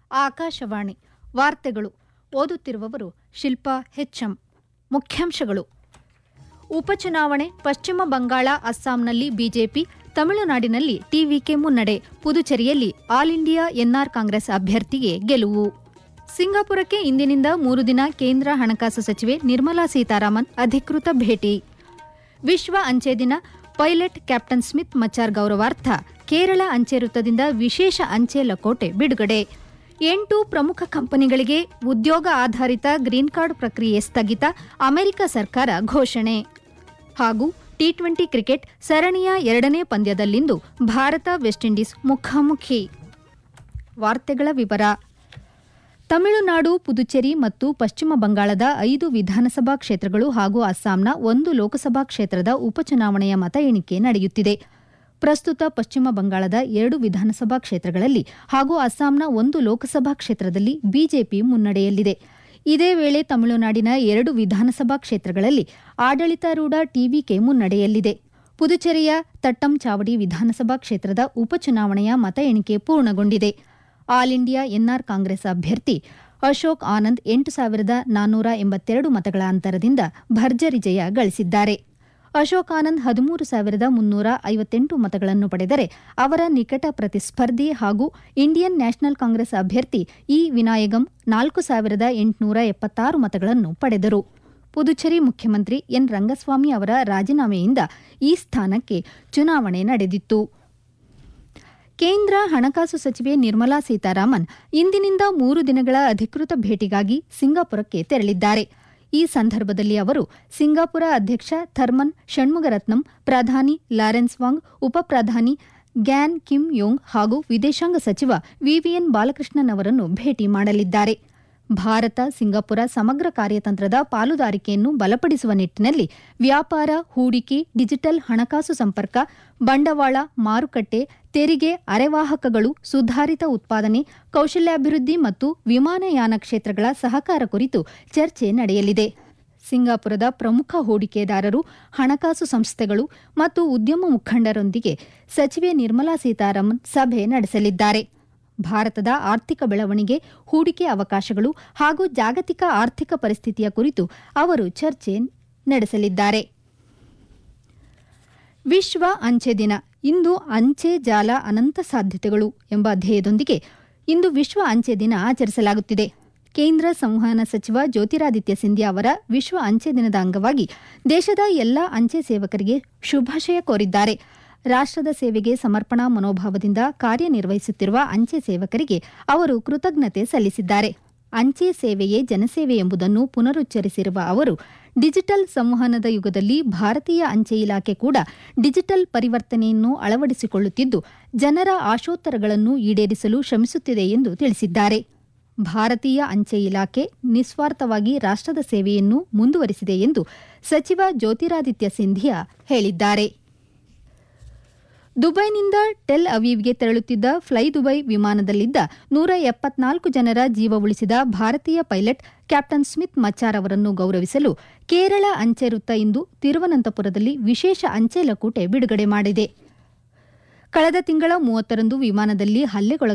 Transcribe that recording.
ಆಕಾಶವಾಣಿ ವಾರ್ತೆಗಳು ಓದುತ್ತಿರುವವರು ಶಿಲ್ಪಾ ಹೆಚ್ಎಂ ಮುಖ್ಯಾಂಶಗಳು ಉಪಚುನಾವಣೆ ಪಶ್ಚಿಮ ಬಂಗಾಳ ಅಸ್ಸಾಂನಲ್ಲಿ ಬಿಜೆಪಿ ತಮಿಳುನಾಡಿನಲ್ಲಿ ಟಿವಿಕೆ ಮುನ್ನಡೆ ಪುದುಚೇರಿಯಲ್ಲಿ ಆಲ್ ಇಂಡಿಯಾ ಎನ್ಆರ್ ಕಾಂಗ್ರೆಸ್ ಅಭ್ಯರ್ಥಿಗೆ ಗೆಲುವು ಸಿಂಗಾಪುರಕ್ಕೆ ಇಂದಿನಿಂದ ಮೂರು ದಿನ ಕೇಂದ್ರ ಹಣಕಾಸು ಸಚಿವೆ ನಿರ್ಮಲಾ ಸೀತಾರಾಮನ್ ಅಧಿಕೃತ ಭೇಟಿ ವಿಶ್ವ ಅಂಚೆ ದಿನ ಪೈಲಟ್ ಕ್ಯಾಪ್ಟನ್ ಸ್ಮಿತ್ ಮಚಾರ್ ಗೌರವಾರ್ಥ ಕೇರಳ ಅಂಚೆ ವೃತ್ತದಿಂದ ವಿಶೇಷ ಅಂಚೆ ಲಕೋಟೆ ಬಿಡುಗಡೆ ಎಂಟು ಪ್ರಮುಖ ಕಂಪನಿಗಳಿಗೆ ಉದ್ಯೋಗ ಆಧಾರಿತ ಗ್ರೀನ್ ಕಾರ್ಡ್ ಪ್ರಕ್ರಿಯೆ ಸ್ಥಗಿತ ಅಮೆರಿಕ ಸರ್ಕಾರ ಘೋಷಣೆ ಹಾಗೂ ಟಿ ಟ್ವೆಂಟಿ ಕ್ರಿಕೆಟ್ ಸರಣಿಯ ಎರಡನೇ ಪಂದ್ಯದಲ್ಲಿಂದು ಭಾರತ ವೆಸ್ಟ್ ಇಂಡೀಸ್ ಮುಖಾಮುಖಿ ವಾರ್ತೆಗಳ ವಿವರ ತಮಿಳುನಾಡು ಪುದುಚೇರಿ ಮತ್ತು ಪಶ್ಚಿಮ ಬಂಗಾಳದ ಐದು ವಿಧಾನಸಭಾ ಕ್ಷೇತ್ರಗಳು ಹಾಗೂ ಅಸ್ಸಾಂನ ಒಂದು ಲೋಕಸಭಾ ಕ್ಷೇತ್ರದ ಉಪಚುನಾವಣೆಯ ಮತ ಎಣಿಕೆ ನಡೆಯುತ್ತಿದೆ ಪ್ರಸ್ತುತ ಪಶ್ಚಿಮ ಬಂಗಾಳದ ಎರಡು ವಿಧಾನಸಭಾ ಕ್ಷೇತ್ರಗಳಲ್ಲಿ ಹಾಗೂ ಅಸ್ಸಾಂನ ಒಂದು ಲೋಕಸಭಾ ಕ್ಷೇತ್ರದಲ್ಲಿ ಬಿಜೆಪಿ ಮುನ್ನಡೆಯಲ್ಲಿದೆ ಇದೇ ವೇಳೆ ತಮಿಳುನಾಡಿನ ಎರಡು ವಿಧಾನಸಭಾ ಕ್ಷೇತ್ರಗಳಲ್ಲಿ ಆಡಳಿತಾರೂಢ ಟಿವಿಕೆ ಮುನ್ನಡೆಯಲ್ಲಿದೆ ಪುದುಚೇರಿಯ ತಟ್ಟಂಚಾವಡಿ ವಿಧಾನಸಭಾ ಕ್ಷೇತ್ರದ ಉಪಚುನಾವಣೆಯ ಮತ ಎಣಿಕೆ ಪೂರ್ಣಗೊಂಡಿದೆ ಆಲ್ ಇಂಡಿಯಾ ಎನ್ಆರ್ ಕಾಂಗ್ರೆಸ್ ಅಭ್ಯರ್ಥಿ ಅಶೋಕ್ ಆನಂದ್ ಎಂಟು ಸಾವಿರದ ನಾನ್ನೂರ ಎಂಬತ್ತೆರಡು ಮತಗಳ ಅಂತರದಿಂದ ಭರ್ಜರಿ ಜಯ ಗಳಿಸಿದ್ದಾರೆ ಅಶೋಕ್ ಆನಂದ್ ಹದಿಮೂರು ಸಾವಿರದ ಮುನ್ನೂರ ಐವತ್ತೆಂಟು ಮತಗಳನ್ನು ಪಡೆದರೆ ಅವರ ನಿಕಟ ಪ್ರತಿಸ್ಪರ್ಧಿ ಹಾಗೂ ಇಂಡಿಯನ್ ನ್ಯಾಷನಲ್ ಕಾಂಗ್ರೆಸ್ ಅಭ್ಯರ್ಥಿ ಇ ವಿನಾಯಗಂ ನಾಲ್ಕು ಸಾವಿರದ ಎಂಟುನೂರ ಎಪ್ಪತ್ತಾರು ಮತಗಳನ್ನು ಪಡೆದರು ಪುದುಚೇರಿ ಮುಖ್ಯಮಂತ್ರಿ ಎನ್ ರಂಗಸ್ವಾಮಿ ಅವರ ರಾಜೀನಾಮೆಯಿಂದ ಈ ಸ್ಥಾನಕ್ಕೆ ಚುನಾವಣೆ ನಡೆದಿತ್ತು ಕೇಂದ್ರ ಹಣಕಾಸು ಸಚಿವೆ ನಿರ್ಮಲಾ ಸೀತಾರಾಮನ್ ಇಂದಿನಿಂದ ಮೂರು ದಿನಗಳ ಅಧಿಕೃತ ಭೇಟಿಗಾಗಿ ಸಿಂಗಾಪುರಕ್ಕೆ ತೆರಳಿದ್ದಾರೆ ಈ ಸಂದರ್ಭದಲ್ಲಿ ಅವರು ಸಿಂಗಾಪುರ ಅಧ್ಯಕ್ಷ ಥರ್ಮನ್ ಷಣ್ಮುಗರತ್ನಂ ಪ್ರಧಾನಿ ಲಾರೆನ್ಸ್ ವಾಂಗ್ ಉಪಪ್ರಧಾನಿ ಗ್ಯಾನ್ ಕಿಮ್ ಯೋಂಗ್ ಹಾಗೂ ವಿದೇಶಾಂಗ ಸಚಿವ ವಿವಿಎನ್ ಬಾಲಕೃಷ್ಣನ್ ಅವರನ್ನು ಭೇಟಿ ಮಾಡಲಿದ್ದಾರೆ ಭಾರತ ಸಿಂಗಾಪುರ ಸಮಗ್ರ ಕಾರ್ಯತಂತ್ರದ ಪಾಲುದಾರಿಕೆಯನ್ನು ಬಲಪಡಿಸುವ ನಿಟ್ಟಿನಲ್ಲಿ ವ್ಯಾಪಾರ ಹೂಡಿಕೆ ಡಿಜಿಟಲ್ ಹಣಕಾಸು ಸಂಪರ್ಕ ಬಂಡವಾಳ ಮಾರುಕಟ್ಟೆ ತೆರಿಗೆ ಅರೆವಾಹಕಗಳು ಸುಧಾರಿತ ಉತ್ಪಾದನೆ ಕೌಶಲ್ಯಾಭಿವೃದ್ಧಿ ಮತ್ತು ವಿಮಾನಯಾನ ಕ್ಷೇತ್ರಗಳ ಸಹಕಾರ ಕುರಿತು ಚರ್ಚೆ ನಡೆಯಲಿದೆ ಸಿಂಗಾಪುರದ ಪ್ರಮುಖ ಹೂಡಿಕೆದಾರರು ಹಣಕಾಸು ಸಂಸ್ಥೆಗಳು ಮತ್ತು ಉದ್ಯಮ ಮುಖಂಡರೊಂದಿಗೆ ಸಚಿವೆ ನಿರ್ಮಲಾ ಸೀತಾರಾಮನ್ ಸಭೆ ನಡೆಸಲಿದ್ದಾರೆ ಭಾರತದ ಆರ್ಥಿಕ ಬೆಳವಣಿಗೆ ಹೂಡಿಕೆ ಅವಕಾಶಗಳು ಹಾಗೂ ಜಾಗತಿಕ ಆರ್ಥಿಕ ಪರಿಸ್ಥಿತಿಯ ಕುರಿತು ಅವರು ಚರ್ಚೆ ನಡೆಸಲಿದ್ದಾರೆ ವಿಶ್ವ ಅಂಚೆ ದಿನ ಇಂದು ಅಂಚೆ ಜಾಲ ಅನಂತ ಸಾಧ್ಯತೆಗಳು ಎಂಬ ಧ್ಯೇಯದೊಂದಿಗೆ ಇಂದು ವಿಶ್ವ ಅಂಚೆ ದಿನ ಆಚರಿಸಲಾಗುತ್ತಿದೆ ಕೇಂದ್ರ ಸಂವಹನ ಸಚಿವ ಜ್ಯೋತಿರಾದಿತ್ಯ ಸಿಂಧ್ಯಾ ಅವರ ವಿಶ್ವ ಅಂಚೆ ದಿನದ ಅಂಗವಾಗಿ ದೇಶದ ಎಲ್ಲಾ ಅಂಚೆ ಸೇವಕರಿಗೆ ಶುಭಾಶಯ ಕೋರಿದ್ದಾರೆ ರಾಷ್ಟದ ಸೇವೆಗೆ ಸಮರ್ಪಣಾ ಮನೋಭಾವದಿಂದ ಕಾರ್ಯನಿರ್ವಹಿಸುತ್ತಿರುವ ಅಂಚೆ ಸೇವಕರಿಗೆ ಅವರು ಕೃತಜ್ಞತೆ ಸಲ್ಲಿಸಿದ್ದಾರೆ ಅಂಚೆ ಸೇವೆಯೇ ಜನಸೇವೆ ಎಂಬುದನ್ನು ಪುನರುಚ್ಚರಿಸಿರುವ ಅವರು ಡಿಜಿಟಲ್ ಸಂವಹನದ ಯುಗದಲ್ಲಿ ಭಾರತೀಯ ಅಂಚೆ ಇಲಾಖೆ ಕೂಡ ಡಿಜಿಟಲ್ ಪರಿವರ್ತನೆಯನ್ನು ಅಳವಡಿಸಿಕೊಳ್ಳುತ್ತಿದ್ದು ಜನರ ಆಶೋತ್ತರಗಳನ್ನು ಈಡೇರಿಸಲು ಶ್ರಮಿಸುತ್ತಿದೆ ಎಂದು ತಿಳಿಸಿದ್ದಾರೆ ಭಾರತೀಯ ಅಂಚೆ ಇಲಾಖೆ ನಿಸ್ವಾರ್ಥವಾಗಿ ರಾಷ್ಟದ ಸೇವೆಯನ್ನು ಮುಂದುವರಿಸಿದೆ ಎಂದು ಸಚಿವ ಜ್ಯೋತಿರಾದಿತ್ಯ ಸಿಂಧಿಯಾ ಹೇಳಿದ್ದಾರೆ ದುಬೈನಿಂದ ಟೆಲ್ ಅವೀವ್ಗೆ ತೆರಳುತ್ತಿದ್ದ ಫ್ಲೈ ದುಬೈ ವಿಮಾನದಲ್ಲಿದ್ದ ನೂರ ಎಪ್ಪತ್ನಾಲ್ಕು ಜನರ ಜೀವ ಉಳಿಸಿದ ಭಾರತೀಯ ಪೈಲಟ್ ಕ್ಯಾಪ್ಟನ್ ಸ್ಮಿತ್ ಮಚಾರ್ ಅವರನ್ನು ಗೌರವಿಸಲು ಕೇರಳ ಅಂಚೆ ವೃತ್ತ ಇಂದು ತಿರುವನಂತಪುರದಲ್ಲಿ ವಿಶೇಷ ಅಂಚೆ ಲಕೋಟೆ ಬಿಡುಗಡೆ ಮಾಡಿದೆ ಕಳೆದ ತಿಂಗಳ ಮೂವತ್ತರಂದು ವಿಮಾನದಲ್ಲಿ ಹಲ್ಲೆಗೊಳಗಾದ